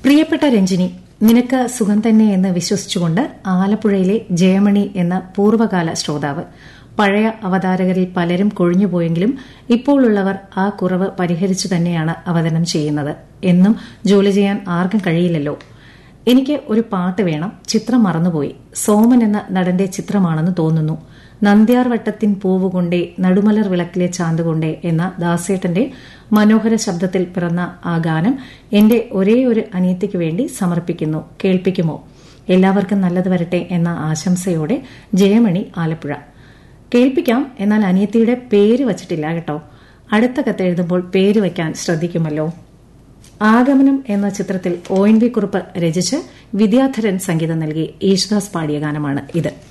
പ്രിയപ്പെട്ട രഞ്ജിനി നിനക്ക് സുഖം തന്നെ എന്ന് വിശ്വസിച്ചുകൊണ്ട് ആലപ്പുഴയിലെ ജയമണി എന്ന പൂർവ്വകാല ശ്രോതാവ് പഴയ അവതാരകരിൽ പലരും കൊഴിഞ്ഞുപോയെങ്കിലും ഇപ്പോഴുള്ളവർ ആ കുറവ് പരിഹരിച്ചു തന്നെയാണ് അവതരണം ചെയ്യുന്നത് എന്നും ജോലി ചെയ്യാൻ ആർക്കും കഴിയില്ലല്ലോ എനിക്ക് ഒരു പാട്ട് വേണം ചിത്രം മറന്നുപോയി സോമൻ എന്ന നടന്റെ ചിത്രമാണെന്ന് തോന്നുന്നു നന്ദ്യാർ വട്ടത്തിൻ പൂവുകൊണ്ടേ നടുമലർ വിളക്കിലെ ചാന്തുകൊണ്ടേ എന്ന ദാസേട്ടന്റെ മനോഹര ശബ്ദത്തിൽ പിറന്ന ആ ഗാനം എന്റെ ഒരേ ഒരു അനിയത്തിക്ക് വേണ്ടി സമർപ്പിക്കുന്നു കേൾപ്പിക്കുമോ എല്ലാവർക്കും നല്ലത് വരട്ടെ എന്ന ആശംസയോടെ ജയമണി ആലപ്പുഴ കേൾപ്പിക്കാം എന്നാൽ അനിയത്തിയുടെ പേര് വച്ചിട്ടില്ല കേട്ടോ അടുത്ത കത്തെഴുതുമ്പോൾ പേര് വയ്ക്കാൻ ശ്രദ്ധിക്കുമല്ലോ ആഗമനം എന്ന ചിത്രത്തിൽ ഒ എൻ വി കുറുപ്പ് രചിച്ച് വിദ്യാധരൻ സംഗീതം നൽകി യേശുദാസ് പാടിയ ഗാനമാണ് ഇത്